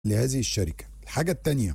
لهذه الشركة الحاجة التانية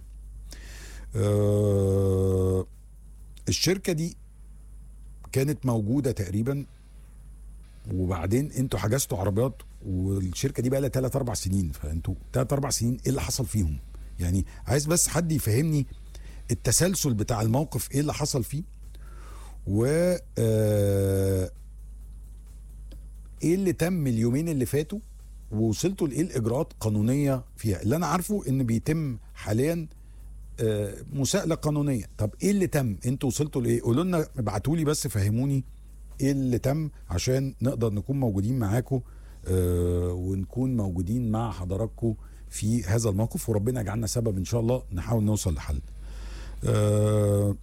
آه الشركة دي كانت موجودة تقريبا وبعدين انتوا حجزتوا عربيات والشركة دي بقى لها 3 4 سنين فانتوا 3 4 سنين ايه اللي حصل فيهم؟ يعني عايز بس حد يفهمني التسلسل بتاع الموقف ايه اللي حصل فيه و آه ايه اللي تم اليومين اللي فاتوا ووصلتوا لايه الاجراءات قانونيه فيها اللي انا عارفه ان بيتم حاليا آه، مساءله قانونيه طب ايه اللي تم انتوا وصلتوا لايه قولوا لنا ابعتوا لي بس فهموني ايه اللي تم عشان نقدر نكون موجودين معاكم آه، ونكون موجودين مع حضراتكم في هذا الموقف وربنا يجعلنا سبب ان شاء الله نحاول نوصل لحل آه،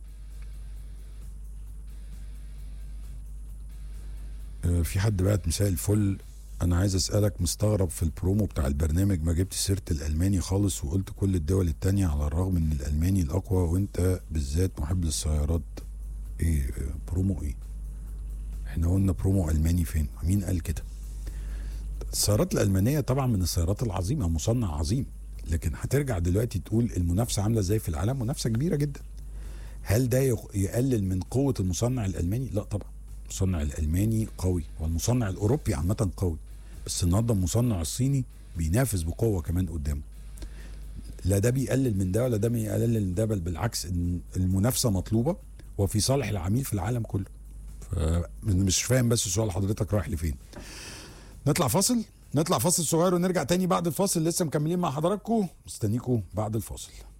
آه، في حد بعت مساء الفل انا عايز اسالك مستغرب في البرومو بتاع البرنامج ما جبت سيره الالماني خالص وقلت كل الدول التانية على الرغم ان الالماني الاقوى وانت بالذات محب للسيارات ايه آه، برومو ايه احنا قلنا برومو الماني فين مين قال كده السيارات الالمانيه طبعا من السيارات العظيمه مصنع عظيم لكن هترجع دلوقتي تقول المنافسه عامله ازاي في العالم منافسه كبيره جدا هل ده يق- يقلل من قوه المصنع الالماني لا طبعا المصنع الالماني قوي والمصنع الاوروبي عامه قوي بس النهارده المصنع الصيني بينافس بقوه كمان قدامه لا ده بيقلل من ده ولا ده بيقلل من ده بل بالعكس إن المنافسه مطلوبه وفي صالح العميل في العالم كله فمش فاهم بس سؤال حضرتك رايح لفين نطلع فاصل نطلع فاصل صغير ونرجع تاني بعد الفاصل لسه مكملين مع حضراتكم مستنيكم بعد الفاصل